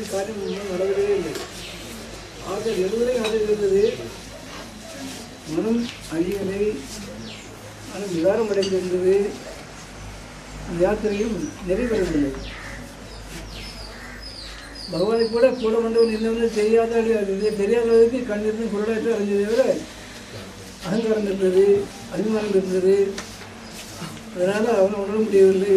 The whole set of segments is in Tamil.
காரியம் ஒன்றும் நடக்கவே இல்லை ஆக எதுவரை நடக்கிறது மனம் அழியலை மனம் விகாரம் அடைந்திருந்தது அந்த யாத்திரையும் நிறைவேறவில்லை பகவானை கூட கூட வந்தவன் இருந்தவன் தெரியாத அது தெரியாத அளவுக்கு கண்ணிருந்து குரலாற்ற அறிஞ்சதை விட அகங்காரம் இருந்தது அபிமானம் இருந்தது அதனால் அவனை உணர முடியவில்லை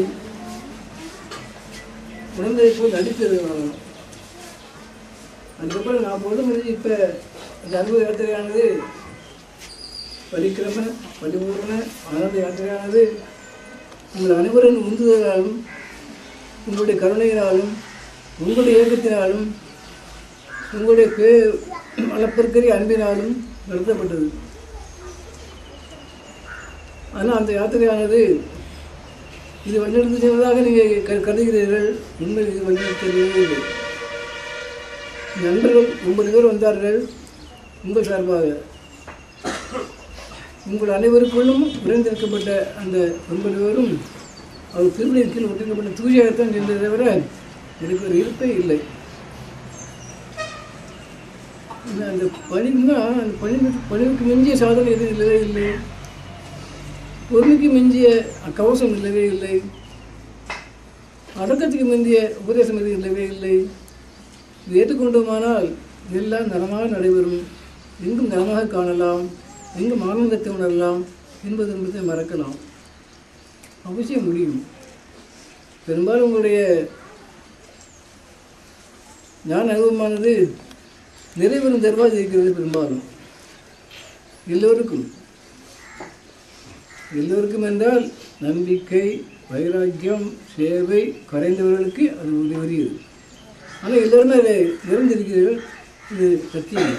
உணர்ந்ததை போல் நடித்திருக்கிறான் அதுக்கப்புறம் நான் பொழுது முடிஞ்சு இப்போ இந்த அனுபவ யாத்திரையானது பரிக்கிரம பரிபூர்ண ஆனந்த யாத்திரையானது உங்கள் அனைவரின் உந்துதலாலும் உங்களுடைய கருணையினாலும் உங்களுடைய இயக்கத்தினாலும் உங்களுடைய பே அளப்பிற்கரிய அன்பினாலும் நடத்தப்பட்டது ஆனால் அந்த யாத்திரையானது இது வழிநடத்தி செல்வதாக நீங்கள் க கருதுகிறீர்கள் உண்மையில் இது வழிநடத்தி செல்லவே இல்லை நண்பர்கள் ஒன்பது பேர் வந்தார்கள் உங்கள் சார்பாக உங்கள் அனைவருக்குள்ளும் விரைந்திருக்கப்பட்ட அந்த ஒன்பது பேரும் அவர் திருமணியின் கீழ் ஒட்டிக்கப்பட்ட தூயாகத்தான் இருந்ததை தவிர எனக்கு ஒரு இருப்பே இல்லை இந்த- அந்த பணிவுனா அந்த பணிவு பணிவுக்கு மிஞ்சிய சாதனை எதுவும் இல்லவே இல்லை பொறுமைக்கு மிஞ்சிய கவசம் இல்லவே இல்லை அடக்கத்துக்கு மிஞ்சிய உபதேசம் எதுவும் இல்லவே இல்லை இது ஏற்றுக்கொண்டோமானால் எல்லாம் நலமாக நடைபெறும் எங்கும் நலமாக காணலாம் எங்கும் ஆனந்தத்தை உணரலாம் என்பது என்பதை மறக்கலாம் அவசியம் முடியும் பெரும்பாலும் உங்களுடைய ஞான அனுபவமானது நிறைவேறும் தர்வாஜ் இருக்கிறது பெரும்பாலும் எல்லோருக்கும் எல்லோருக்கும் என்றால் நம்பிக்கை வைராக்கியம் சேவை குறைந்தவர்களுக்கு அது உதவி வருகிறது ஆனால் எல்லோருமே அதை நிறைந்திருக்கிறீர்கள் இது சத்தியம்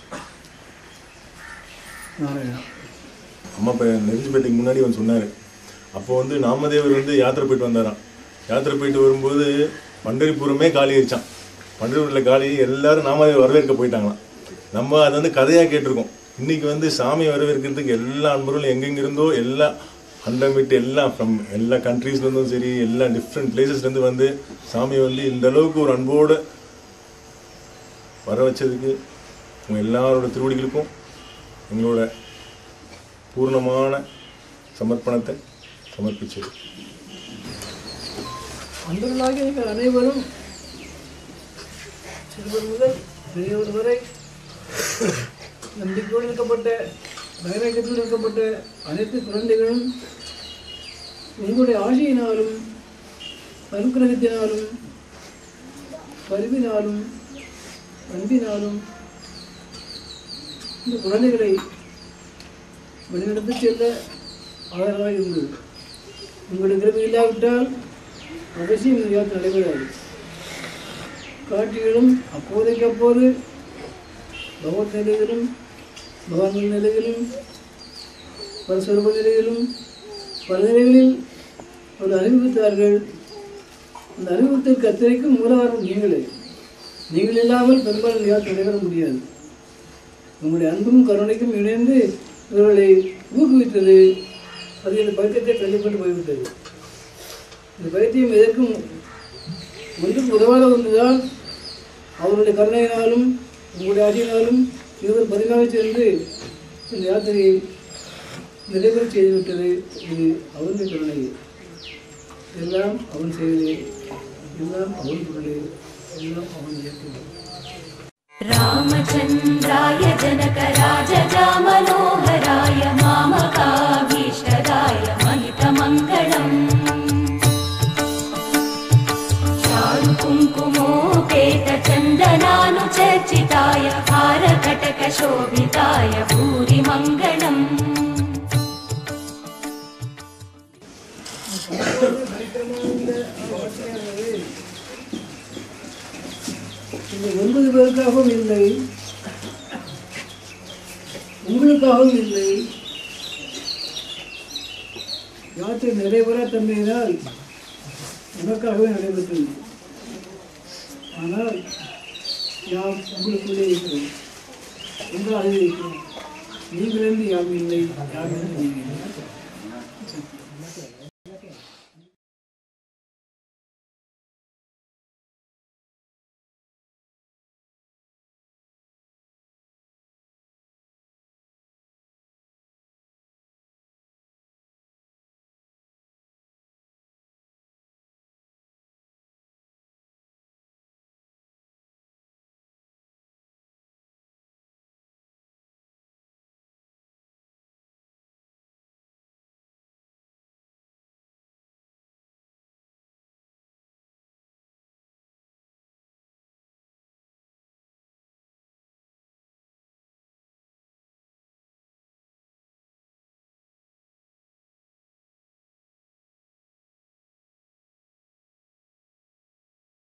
நாராயணா அம்மா இப்போ நெருஞ்சிப்பேட்டைக்கு முன்னாடி வந்து சொன்னார் அப்போ வந்து நாமதேவர் வந்து யாத்திரை போயிட்டு வந்தாராம் யாத்திரை போயிட்டு வரும்போது பண்டரிபுரமே காலி ஆயிடுச்சான் பண்டரிபுரத்தில் காலி எல்லாரும் நாமதேவர் வரவேற்க போயிட்டாங்களாம் நம்ம அதை வந்து கதையாக கேட்டிருக்கோம் இன்னைக்கு வந்து சாமி வரவேற்கிறதுக்கு எல்லா அன்பர்களும் எங்கெங்கிருந்தோ எல்லா அண்டம் விட்டு எல்லாம் ஃப்ரம் எல்லா கண்ட்ரீஸ்லேருந்தும் சரி எல்லா டிஃப்ரெண்ட் பிளேசஸ்லேருந்து வந்து சாமி வந்து இந்த அளவுக்கு ஒரு அன்போடு வர வச்சதுக்கு உங்கள் எல்லாரோட திருவடிகளுக்கும் எங்களோட பூர்ணமான சமர்ப்பணத்தை சமர்ப்பிச்சது அன்பர்களாகிய நீங்கள் அனைவரும் சிறுவர் முதல் பெரியவர் வரை நம்பிக்கையோடு இருக்கப்பட்ட வைராக்கியத்தோடு இருக்கப்பட்ட அனைத்து குழந்தைகளும் உங்களுடைய ஆசையினாலும் அனுக்கிரகத்தினாலும் பரிவினாலும் அன்பினாலும் இந்த குழந்தைகளை வழிநடத்தி செல்ல ஆதரவாக இருந்தது உங்களுக்கு கிருபை இல்லாவிட்டால் அவசியம் இந்த யாத்திரை நடைபெறாது காட்சிகளும் அப்போதைக்கு அப்போது பகவத் நிலையிலும் பகவான் நிலையிலும் பரஸ்வரூப நிலையிலும் பல நிலைகளில் ஒரு அறிவித்தார்கள் அந்த அறிவுறுத்தலுக்கு அத்தனைக்கும் மூலகாரம் நீங்களே நீங்கள் இல்லாமல் பெரும்பாலும் யாத்திரை நடைபெற முடியாது உங்களுடைய அன்பும் கருணைக்கும் இணைந்து இவர்களை ஊக்குவித்தது அது இந்த பழக்கத்தை தள்ளிப்பட்டு போய்விட்டது இந்த பைத்தியம் எதற்கும் ஒன்றும் உதவாத ஒன்றுதான் அவருடைய கருணையினாலும் உங்களுடைய ஆசையினாலும் இருவர் பதினாக சேர்ந்து இந்த யாத்திரையை நிறைவேற செய்துவிட்டது இது அவனுடைய கருணை எல்லாம் அவன் செயலே எல்லாம் அவன் பொருளே எல்லாம் அவன் இயக்கம் रामचन्द्राय जनकराजजामनोहराय मामकाभीष्टदाय महितमङ्गलम् चारुकुङ्कुमोपेतचन्दनानुचर्चिताय हारकटकशोभिताय भूरिमङ्गलम् இந்த ஒன்பது பேருக்காகவும் இல்லை உங்களுக்காகவும் இல்லை யாத்திரை நிறைவேறா தன்மையினால் உனக்காகவே நடைபெற்றது ஆனால் யாம் உங்களுக்குள்ளே இருக்கிறோம் உங்களாக இருக்கிறோம் நீங்களிருந்து யாம் இல்லை யாம் இல்லை